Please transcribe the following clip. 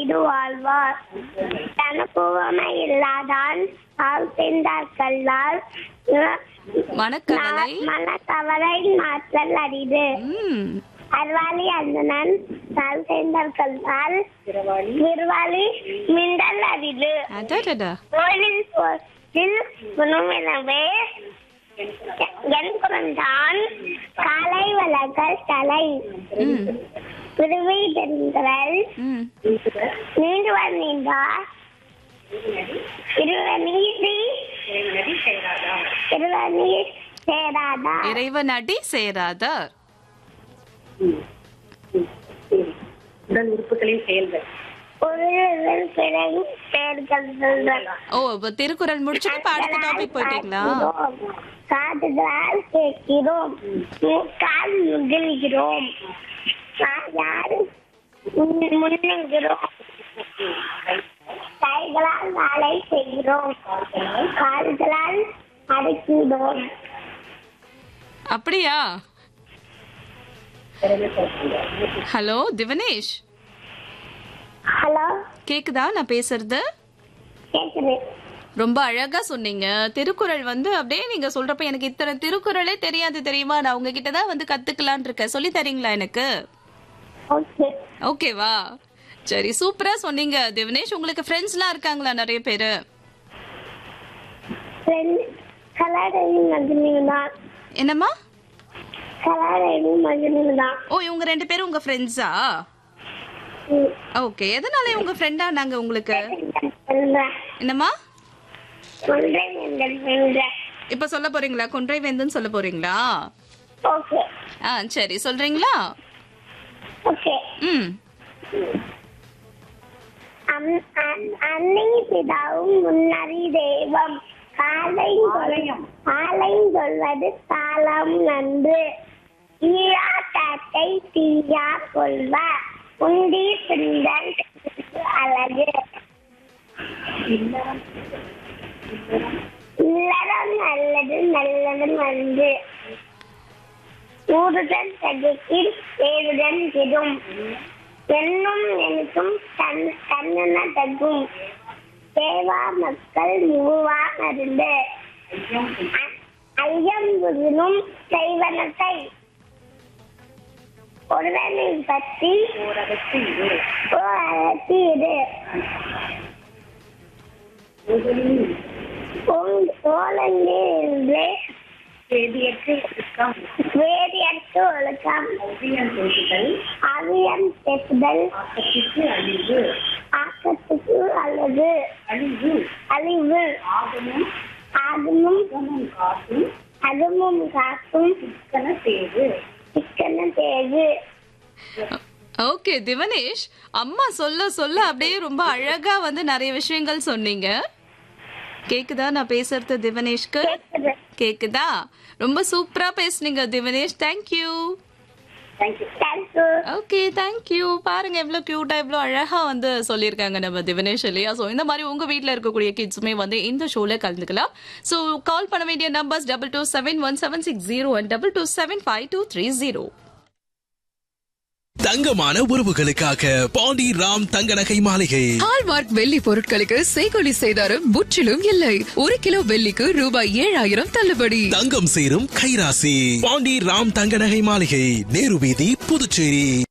செய்து வாழ்வார் தனக்குவமை இல்லாதான் ஆள் செய்தார் கல்லால் மனக்கவலை மனக்கவலை மாற்றல் அரிது ம் அருவாளி அந்தனன் தாள் செய்தார் கல்லால் விருவாளி மிண்டல் அரிது அடடடா கோயிலில் போற்றில் குணமினவே என் குறந்தான் காலை வளர்கள் தலை ம் பிறவி தென்றல் ம் நீண்டு வந்தா இருவநீதி இருவநீர் சேராதா இறைவன் அடி சேராதார் உடல் உறுப்புகளின் செயல்கள் ஒரு பிறகு பெயர்கள் சொல்வர் ஓ இப்ப திருக்குறள் முடிச்சுட்டு இப்ப அடுத்த டாபிக் போயிட்டீங்களா காதுகளால் கேட்கிறோம் மூக்கால் முகிழ்கிறோம் வாயால் முன்- முன்னுகிறோம் கைகளால் வேலை செய்கிறோம் கால்களால் அடக்கிடுவோம் அப்படியா ஹலோ திவனேஷ் ஹலோ கேக்குதா நான் பேசுறது கேக்குது ரொம்ப அழகா சொன்னீங்க திருக்குறள் வந்து அப்படியே நீங்க சொல்றப்ப எனக்கு இத்தனை திருக்குறளே தெரியாது தெரியுமா நான் உங்ககிட்ட தான் வந்து கத்துக்கலான் இருக்கேன் சொல்லி தரீங்களா எனக்கு ஓகே ஓகேவா சரி சூப்பரா சொன்னீங்க திவனேஷ் உங்களுக்கு ஃப்ரெண்ட்ஸ்லாம் இருக்காங்களா நிறைய பேரு கலாடவி மகிழ்வு தான் என்னம்மா கலாடவி மகிழ்வு தான் ஓ இவங்க ரெண்டு பேரும் உங்க ஃப்ரெண்ட்ஸா ஓகே எதனால உங்க ஃப்ரெண்டா நாங்க உங்களுக்கு என்னம்மா ஒன்றை நீங்கள் வென்ற இப்ப சொல்ல போறீங்களா கொன்றை வேந்தன் சொல்ல போறீங்களா ஓகே ஆ சரி சொல்றீங்களா ஓகே ம் அம்- அ- அன்னை பிதாவும் முன்னறி தெய்வம் காலை ஆலை சொல்வது காலம் நன்று ஈழா காட்டை தீயா கொள்வ உண்டி சிந்தல் அழகு இல்லறம் நல்லது நல்லது நன்று ஊறுதல் தகுக்கில் ஏறுதல் கெடும் என்னும் எனக்கும் தன் தன்னென தகும் தேவா மக்கள் மூவா மருந்து அ- ஐயம் புதினும் செய்வனத்தை ஒருவனை பற்றி ஓரத்தி இது ஓலங்கே தேதியற்ற இயக்கம் வேதியற்று ஒழுக்கம் அவ்வியம் பேசுதல் அவியம் பேசுதல் ஆக்கத்திற்கு அழிவு ஆக்கத்துக்கு அல்லது அழிவு அழிவு ஆகமும் ஆகமும் ஆகமும் காசும் அதுவும் காக்கும் சிக்கன தேவு சிக்கன தேவு ஓகே திவனேஷ் அம்மா சொல்ல சொல்ல அப்படியே ரொம்ப அழகா வந்து நிறைய விஷயங்கள் சொன்னீங்க கேக்குதா நான் பேசுறது திவனேஷ்க்கு கேக்குது கேக்குதா ரொம்ப சூப்பரா பேசுனீங்க Divanesh thank you thank you thank you okay thank you பாருங்க எவ்வளவு கியூட்டா எவ்வளவு அழகா வந்து சொல்லியிருக்காங்க நம்ம திவனேஷ் இல்லையா ஸோ இந்த மாதிரி உங்க வீட்ல இருக்கக்கூடிய கிட்ஸுமே வந்து இந்த ஷோல கலந்துக்கலாம் ஸோ கால் பண்ண வேண்டிய numbers double two seven one seven six zero and double two seven five two three zero தங்கமான உறவுகளுக்காக பாண்டி ராம் தங்க நகை மாளிகை ஹால்மார்க் வெள்ளி பொருட்களுக்கு செய்கொலி செய்தாரும் முற்றிலும் இல்லை ஒரு கிலோ வெள்ளிக்கு ரூபாய் ஏழாயிரம் தள்ளுபடி தங்கம் சேரும் கைராசி பாண்டி ராம் தங்க நகை மாளிகை நேரு வீதி புதுச்சேரி